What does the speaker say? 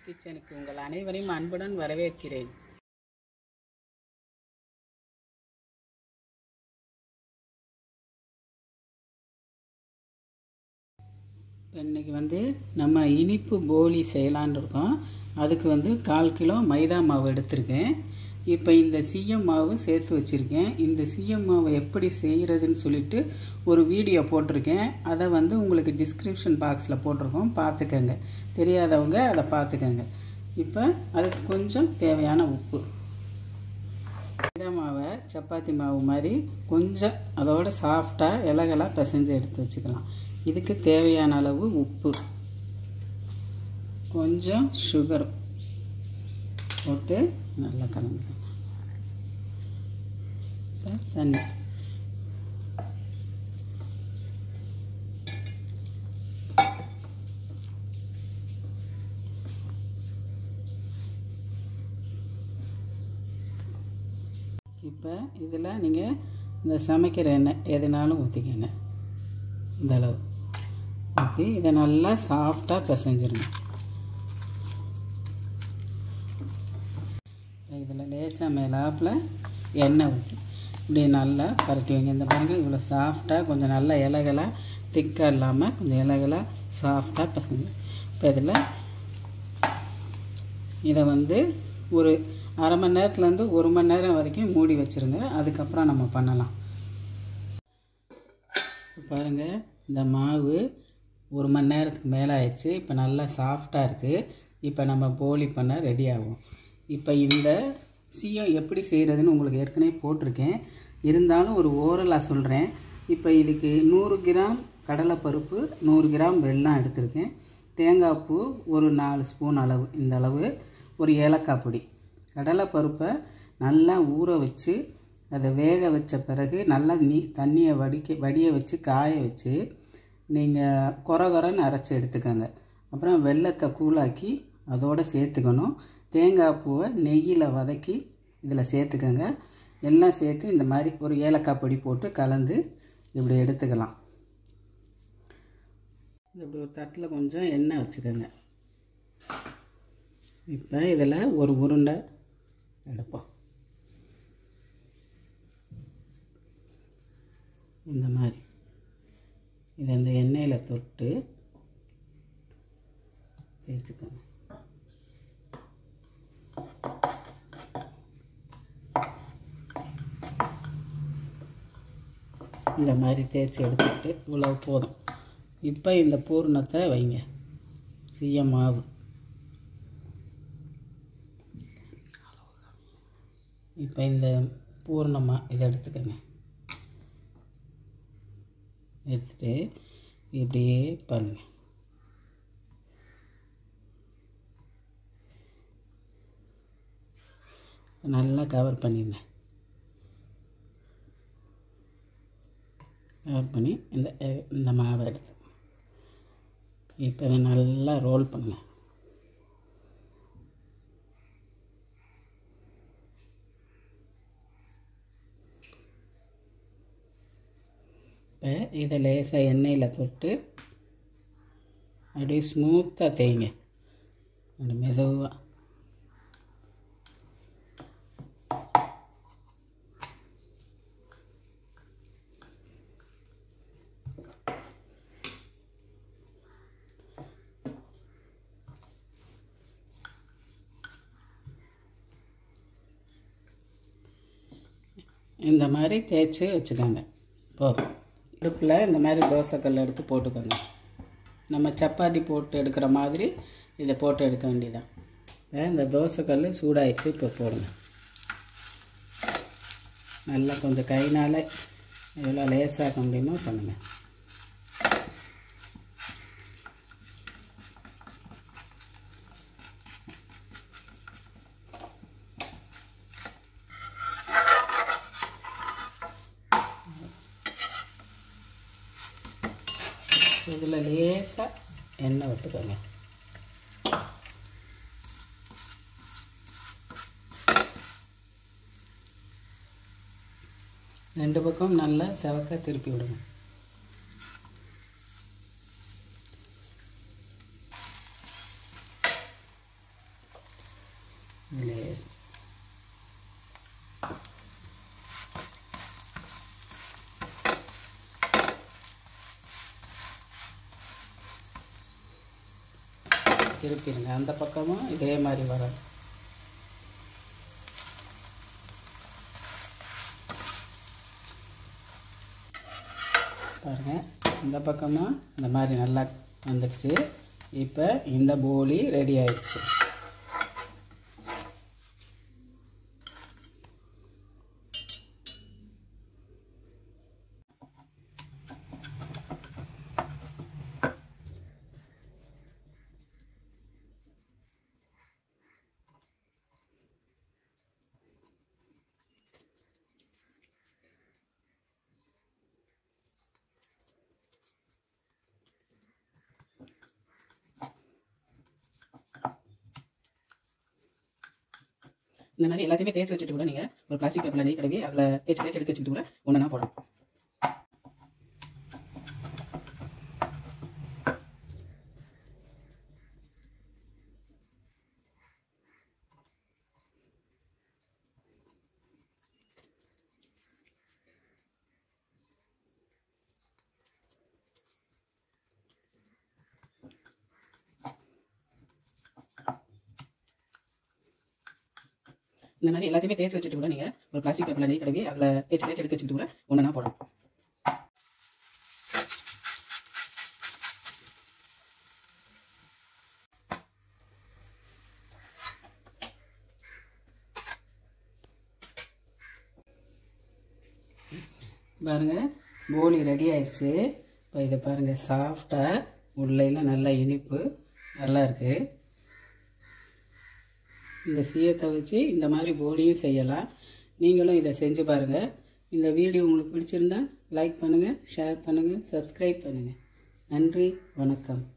கிச்சனுக்கு உங்கள் அனைவரையும் அன்புடன் வரவேற்கிறேன் இப்போ இன்றைக்கி வந்து நம்ம இனிப்பு போலி செய்யலான்னு இருக்கோம் அதுக்கு வந்து கால் கிலோ மைதா மாவு எடுத்திருக்கேன் இப்போ இந்த சிஎம் மாவு சேர்த்து வச்சுருக்கேன் இந்த சிஎம் மாவு எப்படி செய்கிறதுன்னு சொல்லிட்டு ஒரு வீடியோ போட்டிருக்கேன் அதை வந்து உங்களுக்கு டிஸ்கிரிப்ஷன் பாக்ஸில் போட்டிருக்கோம் பார்த்துக்கங்க தெரியாதவங்க அதை பார்த்துக்கங்க இப்போ அதுக்கு கொஞ்சம் தேவையான உப்பு மைதா மாவை சப்பாத்தி மாவு மாதிரி கொஞ்சம் அதோட சாஃப்டாக இலகலாக பிசைஞ்சு எடுத்து வச்சுக்கலாம் இதுக்கு தேவையான அளவு உப்பு கொஞ்சம் சுகர் போட்டு நல்லா கலந்துக்கலாம் இப்போ தண்ணி இப்போ இதில் நீங்கள் இந்த சமைக்கிற எண்ணெய் எதுனாலும் ஊற்றிக்கங்க இந்த அளவு ஊற்றி இதை நல்லா சாஃப்டாக பிசைஞ்சிருங்க இதில் லேசாக மேலாப்பில் எண்ணெய் ஊற்றி இப்படி நல்லா பரட்டி வைங்க இந்த பாருங்க இவ்வளோ சாஃப்டாக கொஞ்சம் நல்லா இலகலாக திக்காக இல்லாமல் கொஞ்சம் இலகலாக சாஃப்டாக பிசைஞ்சு இப்போ இதில் இதை வந்து ஒரு அரை மணி நேரத்துலேருந்து ஒரு மணி நேரம் வரைக்கும் மூடி வச்சுருங்க அதுக்கப்புறம் நம்ம பண்ணலாம் பாருங்கள் இந்த மாவு ஒரு மணி நேரத்துக்கு மேலே ஆயிடுச்சு இப்போ நல்லா சாஃப்டாக இருக்குது இப்போ நம்ம போலி பண்ண ரெடி ஆகும் இப்போ இந்த சியம் எப்படி செய்கிறதுன்னு உங்களுக்கு ஏற்கனவே போட்டிருக்கேன் இருந்தாலும் ஒரு ஓரலாக சொல்கிறேன் இப்போ இதுக்கு நூறு கிராம் கடலைப்பருப்பு நூறு கிராம் வெல்லம் எடுத்திருக்கேன் தேங்காய் பூ ஒரு நாலு ஸ்பூன் அளவு இந்த அளவு ஒரு ஏலக்காய் பொடி கடலைப்பருப்பை நல்லா ஊற வச்சு அதை வேக வச்ச பிறகு நல்லா நீ தண்ணியை வடிக்க வடிய வச்சு காய வச்சு நீங்கள் கொர கொரன்னு அரைச்சி எடுத்துக்கோங்க அப்புறம் வெள்ளத்தை கூழாக்கி அதோடு சேர்த்துக்கணும் தேங்காய் பூவை நெய்யில் வதக்கி இதில் சேர்த்துக்கோங்க எல்லாம் சேர்த்து இந்த மாதிரி ஒரு ஏலக்காய் பொடி போட்டு கலந்து இப்படி எடுத்துக்கலாம் இப்படி ஒரு தட்டில் கொஞ்சம் எண்ணெய் வச்சுக்கோங்க இப்போ இதில் ஒரு உருண்டை எடுப்போம் இந்த மாதிரி இதை இந்த எண்ணெயில் தொட்டு தேய்ச்சிக்கோங்க இந்த மாதிரி தேய்ச்சி எடுத்துக்கிட்டு இவ்வளோ போதும் இப்போ இந்த பூர்ணத்தை வைங்க செய்ய மாவு இப்போ இந்த பூர்ணமாக இதை எடுத்துக்கோங்க எடுத்துட்டு இப்படியே பண்ணுங்க நல்லா கவர் பண்ணிடுங்க கவர் பண்ணி இந்த இந்த மாவை எடுத்து இப்போ இதை நல்லா ரோல் பண்ணுங்க இப்போ இதை லேசாக எண்ணெயில் தொட்டு அப்படியே ஸ்மூத்தாக தேய்ங்க அப்படி மெதுவாக இந்த மாதிரி தேய்ச்சி வச்சுக்கோங்க போதும் அடுப்பில் இந்த மாதிரி தோசைக்கல் எடுத்து போட்டுக்கோங்க நம்ம சப்பாத்தி போட்டு எடுக்கிற மாதிரி இதை போட்டு எடுக்க வேண்டியதான் இந்த தோசைக்கல் சூடாயிடுச்சு இப்போ போடுங்க நல்லா கொஞ்சம் கைனால் எவ்வளோ லேசாக்க முடியுமோ பண்ணுங்கள் இதில் லேசாக எண்ணெய் ஊற்றுக்கோங்க ரெண்டு பக்கம் நல்லா செவக்க திருப்பி விடுங்க திருப்பிடுங்க அந்த பக்கமும் இதே மாதிரி வரும் பாருங்கள் இந்த பக்கமும் இந்த மாதிரி நல்லா வந்துடுச்சு இப்போ இந்த போலி ரெடி ஆயிடுச்சு இந்த மாதிரி எல்லாத்தையுமே தேய்ச்சி வச்சுட்டு கூட நீங்கள் ஒரு பிளாஸ்டிக் பேப்பரில் நெய் தடவி அதில் தேய்ச்சி தேய்ச்சி எடுத்து வச்சுட்டு கூட ஒன்றா போடலாம் இந்த மாதிரி எல்லாத்தையுமே தேய்ச்சி வச்சுட்டு கூட நீங்கள் ஒரு பிளாஸ்டிக் பேப்பரில் நெய் தடவி அதில் தேய்ச்சி தேய்ச்சி எடுத்து வச்சுட்டு கூட ஒன்றா போடலாம் பாருங்கள் போலி ரெடி ஆயிடுச்சு இப்போ இதை பாருங்கள் சாஃப்டாக உள்ளேலாம் நல்லா இனிப்பு நல்லா இருக்குது இந்த சீயத்தை வச்சு இந்த மாதிரி போலியும் செய்யலாம் நீங்களும் இதை செஞ்சு பாருங்கள் இந்த வீடியோ உங்களுக்கு பிடிச்சிருந்தா லைக் பண்ணுங்கள் ஷேர் பண்ணுங்கள் சப்ஸ்கிரைப் பண்ணுங்கள் நன்றி வணக்கம்